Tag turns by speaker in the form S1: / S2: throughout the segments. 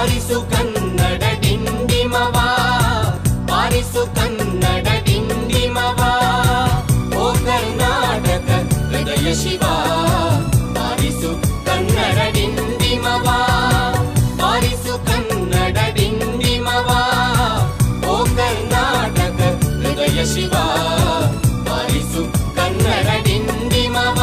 S1: ಬಾರಿಸು ಕನ್ನಡ ಡಿಂಡಿಮವ ಬಾರಿಸು ಕನ್ನಡ ಡಿಂಡಿಮವ ಓ ಕರ್ನಾಟಕ ಹೃದಯ ಶಿವ ಬಾರಿಸು ಕನ್ನಡ ಡಿಂಡಿಮವ ಬಾರಿಸು ಕನ್ನಡ ಡಿಂಡಿಮವ ಓ ಕರ್ನಾಟಕ ಹೃದಯ ಶಿವ ಬಾರಿಸು ಕನ್ನಡ ಡಿಂಡಿಮವ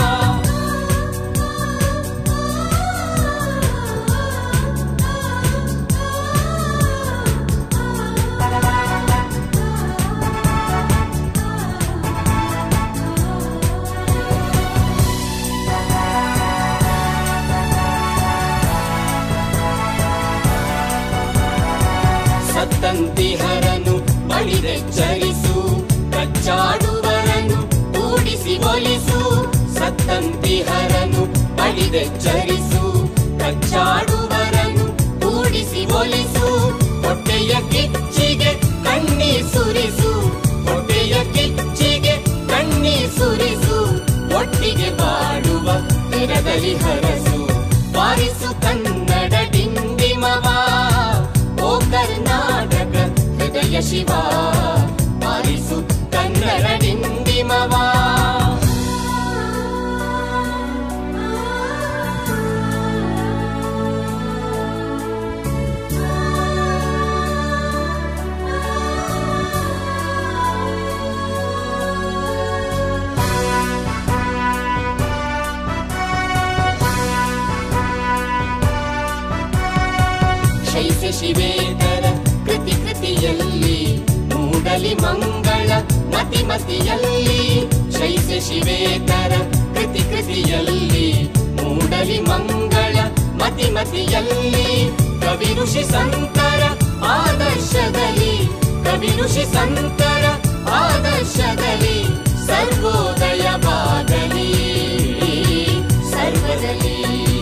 S1: ಸತ್ತಂತಿಹರನು ಬಳಿದೆಚ್ಚರಿಸು ಕಚ್ಚಾಡುವರನು ಕೂಡಿಸಿ ಒಲಿಸು ಸತ್ತಂತಿಹರನು ಬಳಿದೆಚ್ಚರಿಸು ಕಚ್ಚಾಡುವರನು ಕೂಡಿಸಿ ಒಲಿಸು ಹೊಟ್ಟೆಯ ಕಿಚ್ಚಿಗೆ ಕಣ್ಣಿ ಸುರಿಸು ಹೊಟ್ಟೆಯ ಕಿಚ್ಚಿಗೆ ಕಣ್ಣಿ ಸುರಿಸು ಒಟ್ಟಿಗೆ ಬಾಡುವ ತೆರದಲ್ಲಿ ಹರಸು ಬಾರಿಸು ಕನ್ನಡ ಡಿಂಡಿಮವ ಓ ಕರ್ನಾಟಕ ಹೃದಯ ಶಿವ ಬಾರಿಸು ಕನ್ನಡ ಡಿಂಡಿಮವ ಶೈಸ ಶಿವೇತರ ಕೃತಿ ಕೃತಿಯಲ್ಲಿ ಮೂಡಲಿ ಮಂಗಳ ಮತಿ ಮತಿಯಲ್ಲಿ ಶೈಸ ಶಿವೇತರ ಕೃತಿ ಕೃತಿಯಲ್ಲಿ ಮೂಡಲಿ ಮಂಗಳ ಮತಿ ಮತಿಯಲ್ಲಿ ಕವಿ ಋಷಿ ಸಂತರ ಆದರ್ಶದಲ್ಲಿ ಕವಿ ಋಷಿ ಸಂತರ ಆದರ್ಶದಲ್ಲಿ ಸರ್ವೋದಯವಾಗಲಿ ಸರ್ವದಲ್ಲಿ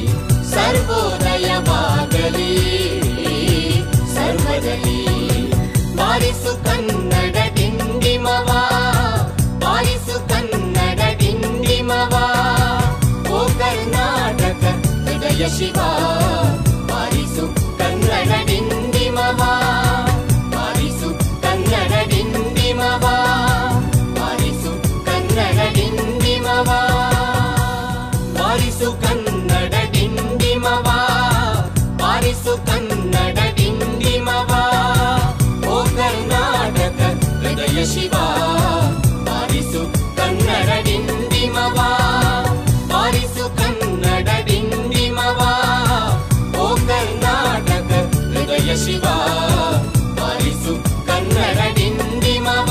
S1: ಸರ್ವೋದಯವಾಗಲಿ ಸರ್ವದಲ್ಲಿ ಬಾರಿಸು ಕನ್ನಡ ಡಿಂಡಿಮವ ಬಾರಿಸು ಕನ್ನಡ ಡಿಂಡಿಮವ ಓ ಕರ್ನಾಟಕ ಹೃದಯ ಶಿವ ಬಾರಿಸು ಕನ್ನಡ ಡಿಂಡಿಮವ ಬಾರಿಸು ಕನ್ನಡ ಡಿಂಡಿಮವ ಬಾರಿಸು ಕನ್ನಡ ಡಿಂಡಿಮವ ಬಾರಿಸು ಕನ್ನಡ ಡಿಂಡಿಮವ ಬಾರಿಸು ಕನ್ನಡ ಡಿಂಡಿಮವ ಓ ಕರ್ನಾಟಕ ಹೃದಯ ಶಿವ ಬಾರಿಸು ಕನ್ನಡ ಡಿಂಡಿಮವ ಬಾರಿಸು ಕನ್ನಡ ಡಿಂಡಿಮವ ಓ ಕರ್ನಾಟಕ ಹೃದಯ ಶಿವ ಬಾರಿಸು ಕನ್ನಡ ಡಿಂಡಿಮವ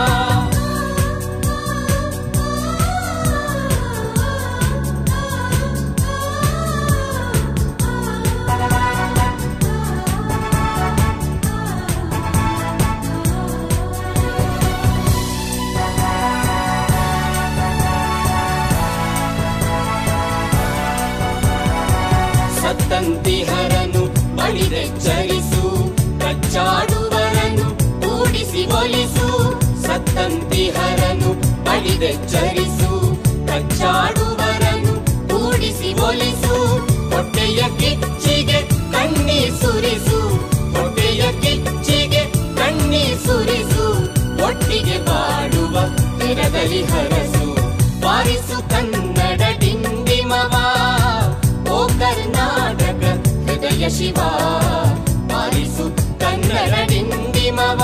S1: ಸತ್ತಂತಿಹರನು ಬಳಿದೆಚ್ಚರಿಸು ಕಚ್ಚಾಡುವರನು ಕೂಡಿಸಿ ಒಲಿಸು ಸತ್ತಂತಿಹರನು ಬಳಿದೆಚ್ಚರಿಸು ಕಚ್ಚಾಡುವರನು ಕೂಡಿಸಿ ಒಲಿಸು ಹೊಟ್ಟೆಯ ಕಿಚ್ಚಿಗೆ ಕಣ್ಣಿ ಸುರಿಸು ಹೊಟ್ಟೆಯ ಕಿಚ್ಚಿಗೆ ಕಣ್ಣಿ ಸುರಿಸು ಒಟ್ಟಿಗೆ ಬಾಡುವ ತೆರದಲ್ಲಿ ಹರಸು ಬಾರಿಸು ಕನ್ನಡ ಡಿಂಡಿಮವ ಓ ಕರ್ನಾಟಕ ಹೃದಯ ಶಿವ ಬಾರಿಸು ಕನ್ನಡ ಡಿಂಡಿಮವ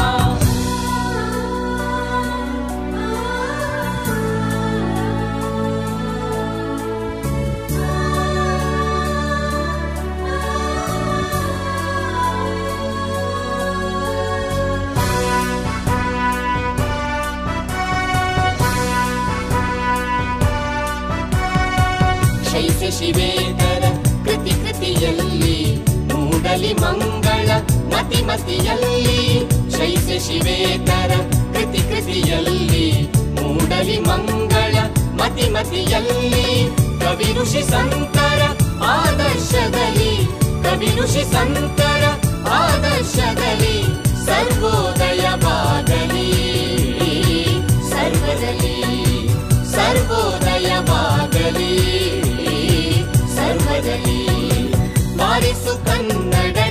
S1: ಶೈಸ ಶಿವೇತರ ಕೃತಿ ಕೃತಿಯಲ್ಲಿ ಮೂಡಲಿ ಮಂಗಳ ಮತಿ ಮತಿಯಲ್ಲಿ ಶೈಸ ಶಿವೇತರ ಕೃತಿ ಕೃತಿಯಲ್ಲಿ ಮೂಡಲಿ ಮಂಗಳ ಮತಿ ಮತಿಯಲ್ಲಿ ಕವಿ ಋಷಿ ಸಂತರ ಆದರ್ಶದಲ್ಲಿ ಕವಿ ಋಷಿ ಸಂತರ ಆದರ್ಶದಲ್ಲಿ ಸರ್ವೋದಯವಾಗಲಿ ಸರ್ವದಲ್ಲಿ ಸರ್ವೋದಯವಾಗಲಿ ಸರ್ವದಲ್ಲಿ ಬಾರಿಸು ಕನ್ನಡ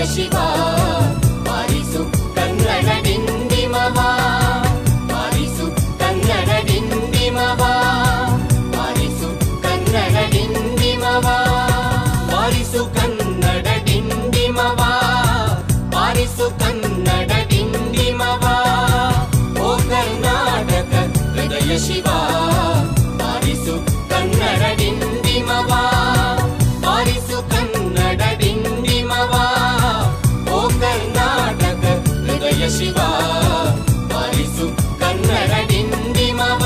S1: ಶಿವ ಬಾರಿಸು ಕನ್ನಡ ಡಿಂಡಿಮವ ಬಾರಿಸು ಕನ್ನಡ ಡಿಂಡಿಮವ ಬಾರಿಸು ಕನ್ನಡ ಡಿಂಡಿಮವ ಬಾರಿಸು ಕನ್ನಡ ಡಿಂಡಿಮವ ಬಾರಿಸು ಕನ್ನಡ ಡಿಂಡಿಮವ ಓ ಕರ್ನಾಟಕ ಹೃದಯ ಶಿವ ಬಾರಿಸು ಕನ್ನಡ ಡಿಂಡಿಮವ ಬಾರಿಸು ಕನ್ನಡ ಡಿಂಡಿಮವ ಓ ಕರ್ನಾಟಕ ಹೃದಯ ಶಿವ ಬಾರಿಸು ಕನ್ನಡ ಡಿಂಡಿಮವ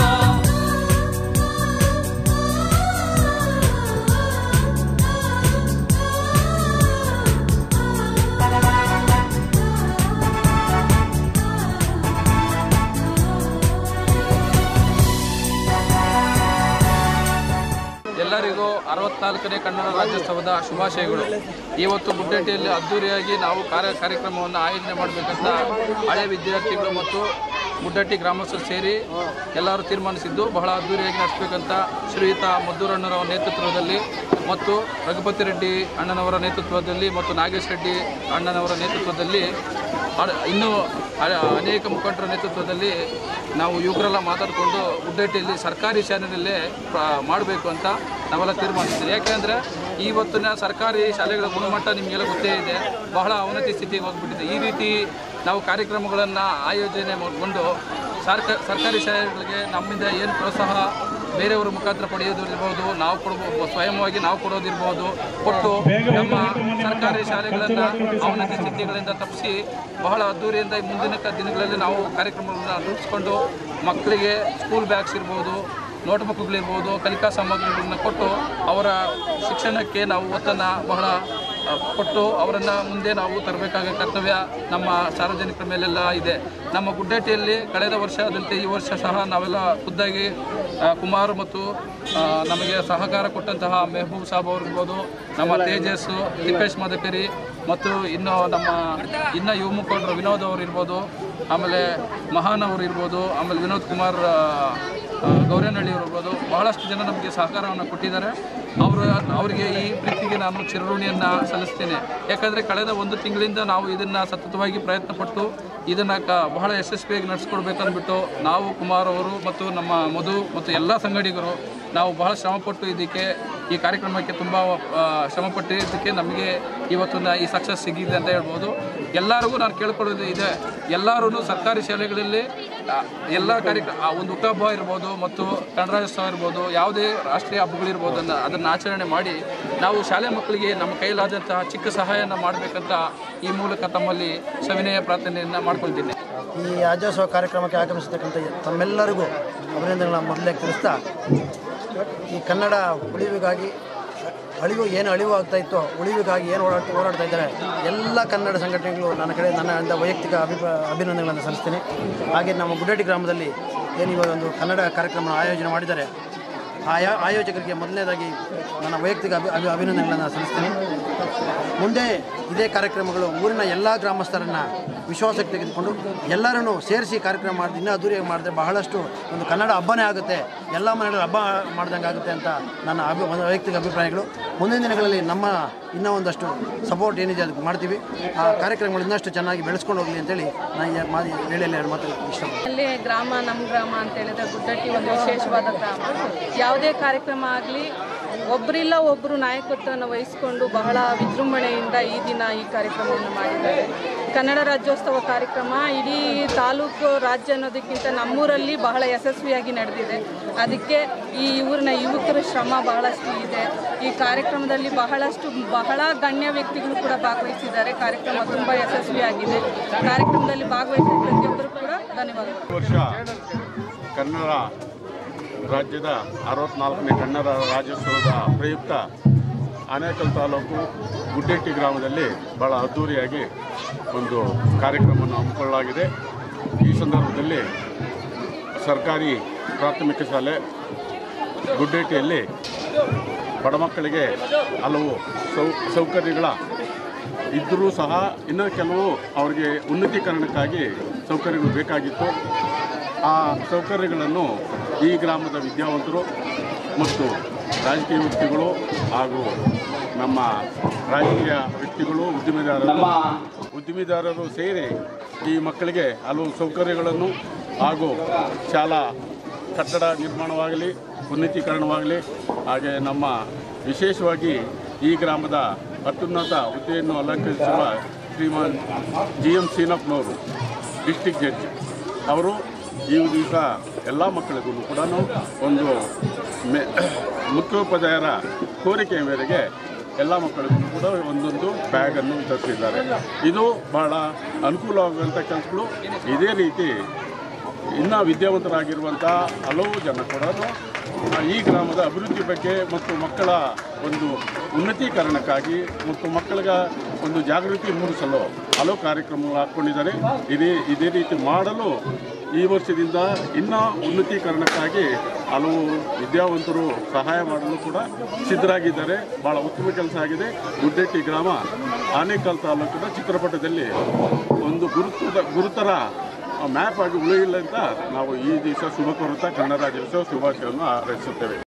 S2: ಎಲ್ಲರಿಗೂ ಅರವತ್ನಾಲ್ಕನೇ ಕನ್ನಡ ರಾಜ್ಯೋತ್ಸವದ ಶುಭಾಶಯಗಳು ಇವತ್ತು ಗುಡ್ಡಟ್ಟಿಯಲ್ಲಿ ಅದ್ದೂರಿಯಾಗಿ ನಾವು ಕಾರ್ಯ ಕಾರ್ಯಕ್ರಮವನ್ನು ಆಯೋಜನೆ ಮಾಡಬೇಕಂತ ಹಳೆ ವಿದ್ಯಾರ್ಥಿಗಳು ಮತ್ತು ಗುಡ್ಡಟ್ಟಿ ಗ್ರಾಮಸ್ಥರು ಸೇರಿ ಎಲ್ಲರೂ ತೀರ್ಮಾನಿಸಿದ್ದು ಬಹಳ ಅದ್ದೂರಿಯಾಗಿ ನಡೆಸಬೇಕಂತ ಶ್ರೀಯುತ ಮದ್ದೂರಣ್ಣನವರ ನೇತೃತ್ವದಲ್ಲಿ ಮತ್ತು ರಘುಪತಿ ರೆಡ್ಡಿ ಅಣ್ಣನವರ ನೇತೃತ್ವದಲ್ಲಿ ಮತ್ತು ನಾಗೇಶ್ ರೆಡ್ಡಿ ಅಣ್ಣನವರ ನೇತೃತ್ವದಲ್ಲಿ ಅ- ಇನ್ನೂ ಅ- ಅನೇಕ ಮುಖಂಡರ ನೇತೃತ್ವದಲ್ಲಿ ನಾವು ಯುವಕರೆಲ್ಲ ಮಾತಾಡಿಕೊಂಡು ಗುಡ್ಡಟ್ಟಿಯಲ್ಲಿ ಸರ್ಕಾರಿ ಶಾಲೆಯಲ್ಲೇ ಮಾಡಬೇಕು ಅಂತ ನಾವೆಲ್ಲ ತೀರ್ಮಾನಿಸಿದ್ವಿ ಯಾಕೆಂದರೆ ಇವತ್ತಿನ ಸರ್ಕಾರಿ ಶಾಲೆಗಳ ಗುಣಮಟ್ಟ ನಿಮಗೆಲ್ಲ ಗೊತ್ತೇ ಇದೆ ಬಹಳ ಅವನತಿ ಸ್ಥಿತಿಗೆ ಹೋಗ್ಬಿಟ್ಟಿದೆ ಈ ರೀತಿ ನಾವು ಕಾರ್ಯಕ್ರಮಗಳನ್ನು ಆಯೋಜನೆ ಮಾಡಿಕೊಂಡು ಸರ್ಕ ಸರ್ಕಾರಿ ಶಾಲೆಗಳಿಗೆ ನಮ್ಮಿಂದ ಏನು ಪ್ರೋತ್ಸಾಹ ಬೇರೆಯವರ ಮುಖಾಂತರ ಪಡೆಯೋದು ಇರ್ಬೋದು ನಾವು ಕೊಡ್ಬೋದು ಸ್ವಯಂವಾಗಿ ನಾವು ಕೊಡೋದಿರ್ಬೋದು ಕೊಟ್ಟು ನಮ್ಮ ಸರ್ಕಾರಿ ಶಾಲೆಗಳನ್ನು ಅವನತಿ ಸ್ಥಿತಿಗಳಿಂದ ತಪ್ಪಿಸಿ ಬಹಳ ಅದ್ದೂರಿಯಿಂದ ಈ ಮುಂದಿನ ಕ- ದಿನಗಳಲ್ಲಿ ನಾವು ಕಾರ್ಯಕ್ರಮಗಳನ್ನ ರೂಪಿಸ್ಕೊಂಡು ಮಕ್ಕಳಿಗೆ ಸ್ಕೂಲ್ ಬ್ಯಾಗ್ಸ್ ಇರ್ಬೋದು ನೋಟ್ಬುಕ್ಗಳಿರ್ಬೋದು ಕಲಿಕಾ ಸಾಮಗ್ರಿಗಳನ್ನ ಕೊಟ್ಟು ಅವರ ಶಿಕ್ಷಣಕ್ಕೆ ನಾವು ಒತ್ತನ್ನು ಬಹಳ ಆ, ಕೊಟ್ಟು ಅವರನ್ನು ಮುಂದೆ ನಾವು ತರಬೇಕಾದ ಕರ್ತವ್ಯ ನಮ್ಮ ಸಾರ್ವಜನಿಕರ ಮೇಲೆಲ್ಲ ಇದೆ ನಮ್ಮ ಗುಡ್ಡಟ್ಟಿಯಲ್ಲಿ ಕಳೆದ ವರ್ಷದಂತೆ ಈ ವರ್ಷ ಸಹ ನಾವೆಲ್ಲ ಖುದ್ದಾಗಿ ಆ, ಕುಮಾರ್ ಮತ್ತು ಆ, ನಮಗೆ ಸಹಕಾರ ಕೊಟ್ಟಂತಹ ಮೆಹಬೂಬ್ ಸಾಬ್ ಅವ್ರಿರ್ಬೋದು ನಮ್ಮ ತೇಜಸ್ ತಿಪ್ಪೇಶ್ ಮದಕರಿ ಮತ್ತು ಇನ್ನು ನಮ್ಮ ಇನ್ನು ಯುವ ಮುಖಂಡರು ವಿನೋದ್ ಅವರು ಇರ್ಬೋದು ಆಮೇಲೆ ಮಹಾನ್ ಅವರು ಇರ್ಬೋದು ಆಮೇಲೆ ವಿನೋದ್ ಕುಮಾರ್ ಆ, ಆ, ಗೌರೇನಹಳ್ಳಿ ಅವರು ಇರ್ಬೋದು ಬಹಳಷ್ಟು ಜನ ನಮಗೆ ಸಹಕಾರವನ್ನು ಕೊಟ್ಟಿದ್ದಾರೆ ಅವರು ಅವರಿಗೆ ಈ ಪ್ರೀತಿಗೆ ನಾನು ಚಿರಋಣಿಯನ್ನು ಸಲ್ಲಿಸ್ತೇನೆ ಯಾಕಂದರೆ ಕಳೆದ ಒಂದು ತಿಂಗಳಿಂದ ನಾವು ಇದನ್ನು ಸತತವಾಗಿ ಪ್ರಯತ್ನಪಟ್ಟು ಇದನ್ನು ಕ ಬಹಳ ಯಶಸ್ವಿಯಾಗಿ ನಡೆಸ್ಕೊಡ್ಬೇಕಂದ್ಬಿಟ್ಟು ನಾವು ಕುಮಾರ್ ಅವರು ಮತ್ತು ನಮ್ಮ ಮಧು ಮತ್ತು ಎಲ್ಲ ಸಂಗಡಿಗರು ನಾವು ಬಹಳ ಶ್ರಮಪಟ್ಟು ಇದಕ್ಕೆ ಈ ಕಾರ್ಯಕ್ರಮಕ್ಕೆ ತುಂಬ ಶ್ರಮಪಟ್ಟಿದ್ದಕ್ಕೆ ನಮಗೆ ಇವತ್ತಿನ ಈ ಸಕ್ಸಸ್ ಸಿಗಿದೆ ಅಂತ ಹೇಳ್ಬೋದು ಎಲ್ಲರಿಗೂ ನಾನು ಕೇಳ್ಕೊಳ್ಳೋದು ಇದೆ ಎಲ್ಲರೂ ಸರ್ಕಾರಿ ಶಾಲೆಗಳಲ್ಲಿ ಆ, ಎಲ್ಲ ಕಾರ್ಯಕ್ರಮ ಆ ಒಂದು ಹುಟ್ಟುಹಬ್ಬ ಇರ್ಬೋದು ಮತ್ತು ಗಣರಾಜ್ಯೋತ್ಸವ ಇರ್ಬೋದು ಯಾವುದೇ ರಾಷ್ಟ್ರೀಯ ಹಬ್ಬಗಳಿರ್ಬೋದು ಅನ್ನ ಅದನ್ನು ಆಚರಣೆ ಮಾಡಿ ನಾವು ಶಾಲೆ ಮಕ್ಕಳಿಗೆ ನಮ್ಮ ಕೈಲಾದಂತಹ ಚಿಕ್ಕ ಸಹಾಯನ ಮಾಡಬೇಕಂತ ಈ ಮೂಲಕ ತಮ್ಮಲ್ಲಿ ಸವಿನಯ ಪ್ರಾರ್ಥನೆಯನ್ನು ಮಾಡ್ಕೊಳ್ತೀನಿ
S3: ಈ ರಾಜ್ಯೋತ್ಸವ ಕಾರ್ಯಕ್ರಮಕ್ಕೆ ಆಗಮಿಸತಕ್ಕಂಥ ತಮ್ಮೆಲ್ಲರಿಗೂ ಅಭಿನಂದನೆಗಳ ಮೊದಲೇ ತಿಳಿಸ್ತಾ ಈ ಕನ್ನಡ ಉಳಿವಿಗಾಗಿ ಅಳಿವು ಏನು ಅಳಿವು ಆಗ್ತಾ ಇತ್ತೋ ಉಳಿವಿಗಾಗಿ ಏನು ಓಡಾಡ್ತಾ ಓಡಾಡ್ತಾ ಇದ್ದಾರೆ ಎಲ್ಲ ಕನ್ನಡ ಸಂಘಟನೆಗಳು ನನ್ನ ಕಡೆ ನನ್ನ ವೈಯಕ್ತಿಕ ಅಭಿಪ್ರಾಯ ಅಭಿನಂದನೆಗಳನ್ನು ಸಲ್ಲಿಸ್ತೀನಿ ಹಾಗೆ ನಮ್ಮ ಗುಡ್ಡಟ್ಟಿ ಗ್ರಾಮದಲ್ಲಿ ಏನು ಇವಾಗ ಒಂದು ಕನ್ನಡ ಕಾರ್ಯಕ್ರಮ ಆಯೋಜನೆ ಮಾಡಿದ್ದಾರೆ ಆಯಾ ಆಯೋಜಕರಿಗೆ ಮೊದಲನೇದಾಗಿ ನನ್ನ ವೈಯಕ್ತಿಕ ಅಭಿ ಅಭಿ ಅಭಿನಂದನೆಗಳನ್ನು ಸಲ್ಲಿಸ್ತೀನಿ ಮುಂದೆ ಇದೇ ಕಾರ್ಯಕ್ರಮಗಳು ಊರಿನ ಎಲ್ಲ ಗ್ರಾಮಸ್ಥರನ್ನು ವಿಶ್ವಾಸಕ್ಕೆ ತೆಗೆದುಕೊಂಡು ಎಲ್ಲರನ್ನು ಸೇರಿಸಿ ಕಾರ್ಯಕ್ರಮ ಮಾಡಿದ್ರೆ ಇನ್ನೂ ಅದ್ದೂರಿಯಾಗಿ ಮಾಡಿದ್ರೆ ಬಹಳಷ್ಟು ಒಂದು ಕನ್ನಡ ಹಬ್ಬನೇ ಆಗುತ್ತೆ ಎಲ್ಲ ಮನೆಗಳು ಹಬ್ಬ ಮಾಡ್ದಂಗೆ ಆಗುತ್ತೆ ಅಂತ ನನ್ನ ಅಭಿ ಒಂದು ವೈಯಕ್ತಿಕ ಅಭಿಪ್ರಾಯಗಳು ಮುಂದಿನ ದಿನಗಳಲ್ಲಿ ನಮ್ಮ ಇನ್ನೂ ಒಂದಷ್ಟು ಸಪೋರ್ಟ್ ಏನಿದೆ ಅದಕ್ಕೆ ಮಾಡ್ತೀವಿ ಆ ಕಾರ್ಯಕ್ರಮಗಳು ಇನ್ನಷ್ಟು ಚೆನ್ನಾಗಿ ಬೆಳೆಸ್ಕೊಂಡು ಹೋಗಲಿ ಅಂತೇಳಿ ನಾನು ಈ ಮಾತಿ ವೇಳೆಯಲ್ಲಿ ಎರಡು ಮಾತು ಇಷ್ಟಪಡ್ತೀನಿ
S4: ಅಲ್ಲಿ ಗ್ರಾಮ ನಮ್ಮ ಗ್ರಾಮ ಅಂತ ಹೇಳಿದ್ರೆ ಗುಡ್ಡಟ್ಟಿ ಒಂದು ವಿಶೇಷವಾದ ಗ್ರಾಮ ಯಾವುದೇ ಕಾರ್ಯಕ್ರಮ ಆಗಲಿ ಒಬ್ಬರಿಲ್ಲ ಒಬ್ಬರು ನಾಯಕತ್ವವನ್ನು ವಹಿಸಿಕೊಂಡು ಬಹಳ ವಿಜೃಂಭಣೆಯಿಂದ ಈ ದಿನ ಈ ಕಾರ್ಯಕ್ರಮವನ್ನು ಮಾಡಿದ್ದಾರೆ ಕನ್ನಡ ರಾಜ್ಯೋತ್ಸವ ಕಾರ್ಯಕ್ರಮ ಇಡೀ ತಾಲೂಕು ರಾಜ್ಯ ಅನ್ನೋದಕ್ಕಿಂತ ನಮ್ಮೂರಲ್ಲಿ ಬಹಳ ಯಶಸ್ವಿಯಾಗಿ ನಡೆದಿದೆ ಅದಕ್ಕೆ ಈ ಊರಿನ ಯುವಕರ ಶ್ರಮ ಬಹಳಷ್ಟು ಇದೆ ಈ ಕಾರ್ಯಕ್ರಮದಲ್ಲಿ ಬಹಳಷ್ಟು ಬಹಳ ಗಣ್ಯ ವ್ಯಕ್ತಿಗಳು ಕೂಡ ಭಾಗವಹಿಸಿದ್ದಾರೆ ಕಾರ್ಯಕ್ರಮ ತುಂಬ ಯಶಸ್ವಿಯಾಗಿದೆ ಕಾರ್ಯಕ್ರಮದಲ್ಲಿ ಭಾಗವಹಿಸಿದ ಪ್ರತಿಯೊಬ್ಬರು ಕೂಡ ಧನ್ಯವಾದಗಳು
S5: ವರ್ಷ ಕನ್ನಡ ರಾಜ್ಯದ ಅರವತ್ನಾಲ್ಕನೇ ಕನ್ನಡ ರಾಜ್ಯೋತ್ಸವದ ಪ್ರಯುಕ್ತ ಆನೇಕಲ್ ತಾಲೂಕು ಗುಡ್ಡೆಟ್ಟಿ ಗ್ರಾಮದಲ್ಲಿ ಭಾಳ ಅದ್ಧೂರಿಯಾಗಿ ಒಂದು ಕಾರ್ಯಕ್ರಮವನ್ನು ಹಮ್ಮಿಕೊಳ್ಳಲಾಗಿದೆ ಈ ಸಂದರ್ಭದಲ್ಲಿ ಸರ್ಕಾರಿ ಪ್ರಾಥಮಿಕ ಶಾಲೆ ಗುಡ್ಡೆಟ್ಟಿಯಲ್ಲಿ ಬಡ ಮಕ್ಕಳಿಗೆ ಹಲವು ಸೌ ಸೌಕರ್ಯಗಳ ಇದ್ದರೂ ಸಹ ಇನ್ನೂ ಕೆಲವು ಅವರಿಗೆ ಉನ್ನತೀಕರಣಕ್ಕಾಗಿ ಸೌಕರ್ಯಗಳು ಬೇಕಾಗಿತ್ತು ಆ ಸೌಕರ್ಯಗಳನ್ನು ಈ ಗ್ರಾಮದ ವಿದ್ಯಾವಂತರು ಮತ್ತು ರಾಜಕೀಯ ವ್ಯಕ್ತಿಗಳು ಹಾಗೂ ನಮ್ಮ ರಾಜಕೀಯ ವ್ಯಕ್ತಿಗಳು ಉದ್ಯಮಿದಾರರು ಉದ್ಯಮಿದಾರರು ಸೇರಿ ಈ ಮಕ್ಕಳಿಗೆ ಹಲವು ಸೌಕರ್ಯಗಳನ್ನು ಹಾಗೂ ಶಾಲಾ ಕಟ್ಟಡ ನಿರ್ಮಾಣವಾಗಲಿ ಉನ್ನತೀಕರಣವಾಗಲಿ ಹಾಗೆ ನಮ್ಮ ವಿಶೇಷವಾಗಿ ಈ ಗ್ರಾಮದ ಅತ್ಯುನ್ನತ ಹುದ್ದೆಯನ್ನು ಅಲಂಕರಿಸಿರುವ ಶ್ರೀಮಾನ್ ಜಿ ಎಂ ಸೀನಪ್ಪನವರು ಡಿಸ್ಟಿಕ್ ಜಡ್ಜ್ ಅವರು ಈ ದಿವಸ ಎಲ್ಲ ಮಕ್ಕಳಿಗೂ ಕೂಡ ಒಂದು ಮೆ ಮುಖ್ಯೋಪಾಧ್ಯಾಯರ ಕೋರಿಕೆಯ ಮೇರೆಗೆ ಎಲ್ಲ ಮಕ್ಕಳಿಗೂ ಕೂಡ ಒಂದೊಂದು ಬ್ಯಾಗನ್ನು ವಿತರಿಸಿದ್ದಾರೆ ಇದು ಬಹಳ ಅನುಕೂಲವಾಗುವಂಥ ಕೆಲಸಗಳು ಇದೇ ರೀತಿ ಇನ್ನೂ ವಿದ್ಯಾವಂತರಾಗಿರುವಂಥ ಹಲವು ಜನ ಕೂಡ ಈ ಗ್ರಾಮದ ಅಭಿವೃದ್ಧಿ ಬಗ್ಗೆ ಮತ್ತು ಮಕ್ಕಳ ಒಂದು ಉನ್ನತೀಕರಣಕ್ಕಾಗಿ ಮತ್ತು ಮಕ್ಕಳಿಗ ಒಂದು ಜಾಗೃತಿ ಮೂಡಿಸಲು ಹಲವು ಕಾರ್ಯಕ್ರಮಗಳು ಹಾಕ್ಕೊಂಡಿದ್ದಾರೆ ಇದೇ ಇದೇ ರೀತಿ ಮಾಡಲು ಈ ವರ್ಷದಿಂದ ಇನ್ನೂ ಉನ್ನತೀಕರಣಕ್ಕಾಗಿ ಹಲವು ವಿದ್ಯಾವಂತರು ಸಹಾಯ ಮಾಡಲು ಕೂಡ ಸಿದ್ಧರಾಗಿದ್ದಾರೆ ಭಾಳ ಉತ್ತಮ ಕೆಲಸ ಆಗಿದೆ ಗುಡ್ಡೆಟ್ಟಿ ಗ್ರಾಮ ಆನೇಕಲ್ ತಾಲೂಕಿನ ಚಿತ್ರಪಟದಲ್ಲಿ ಒಂದು ಗುರುತದ ಗುರುತರ ಮ್ಯಾಪ್ ಆಗಿ ಉಳಿಯಿಲ್ಲ ಅಂತ ನಾವು ಈ ದಿವಸ ಶುಭ ಕೋರುತ್ತಾ ಕನ್ನಡ ರಾಜ್ಯೋತ್ಸವ ಶುಭಾಶಯವನ್ನು ಹಾರೈಸುತ್ತೇವೆ